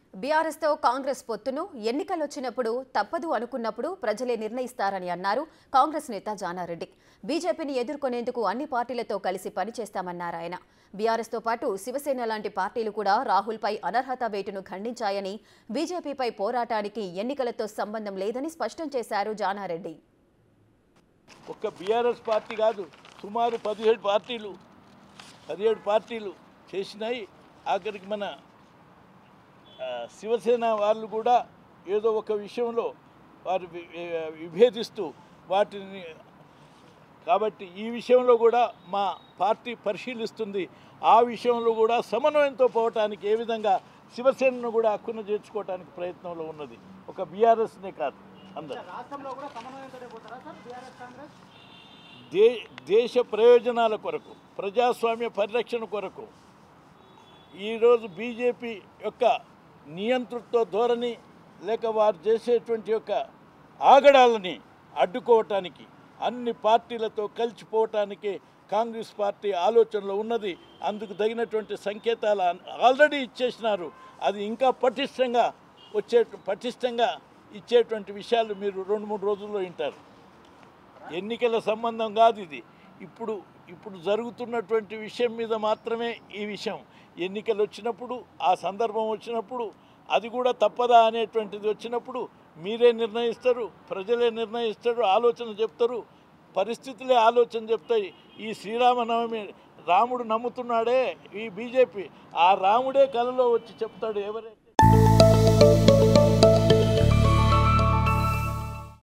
బీఆర్ఎస్తో కాంగ్రెస్ పొత్తును ఎన్నికలొచ్చినప్పుడు తప్పదు అనుకున్నప్పుడు ప్రజలే నిర్ణయిస్తారని అన్నారు కాంగ్రెస్ నేత జానారెడ్డి బీజేపీని ఎదుర్కొనేందుకు అన్ని పార్టీలతో కలిసి పనిచేస్తామన్నారు ఆయన బీఆర్ఎస్తో పాటు శివసేన లాంటి పార్టీలు కూడా రాహుల్పై అనర్హత వేటును ఖండించాయని బీజేపీపై పోరాటానికి ఎన్నికలతో సంబంధం లేదని స్పష్టం చేశారు జానారెడ్డి ఒక్క బీఆర్ఎస్ పార్టీ కాదు సుమారు పదిహేడు పార్టీలు పదిహేడు పార్టీలు చేసినాయి ఆఖరికి మన ఆ, శివసేన వాళ్ళు కూడా ఏదో ఒక విషయంలో వారు వి- వి- విభేదిస్తూ వాటిని కాబట్టి ఈ విషయంలో కూడా మా పార్టీ పరిశీలిస్తుంది ఆ విషయంలో కూడా సమన్వయంతో పోవటానికి ఏ విధంగా శివసేనను కూడా హక్కును చేర్చుకోవటానికి ప్రయత్నంలో ఉన్నది ఒక బీఆర్ఎస్నే కాదు అందరూ రాష్ట్రంలో కూడా సమన్వయంతో పోతారా సార్ బీఆర్ఎస్ కాంగ్రెస్ దే దేశ ప్రయోజనాల కొరకు ప్రజాస్వామ్య పరిరక్షణ కొరకు ఈరోజు బీజేపీ యొక్క నియంతృత్వ ధోరణి లేక వారు చేసేటువంటి యొక్క ఆగడాలని అడ్డుకోవటానికి అన్ని పార్టీలతో కలిసిపోవటానికి కాంగ్రెస్ పార్టీ ఆలోచనలో ఉన్నది అందుకు తగినటువంటి సంకేతాలు ఆల్రెడీ ఇచ్చేసినారు అది ఇంకా పటిష్టంగా వచ్చే పటిష్టంగా ఇచ్చేటువంటి విషయాలు మీరు రెండు మూడు రోజుల్లో వింటారు ఎన్నికల సంబంధం కాదు ఇది ఇప్పుడు ఇప్పుడు జరుగుతున్నటువంటి విషయం మీద మాత్రమే ఈ విషయం ఎన్నికలు వచ్చినప్పుడు ఆ సందర్భం వచ్చినప్పుడు అది కూడా తప్పదా అనేటువంటిది వచ్చినప్పుడు మీరే నిర్ణయిస్తారు ప్రజలే నిర్ణయిస్తారు ఆలోచన చెప్తారు పరిస్థితులే ఆలోచన చెప్తాయి ఈ శ్రీరామనవమి రాముడు నమ్ముతున్నాడే ఈ బీజేపీ ఆ రాముడే కలలో వచ్చి చెప్తాడు ఎవరే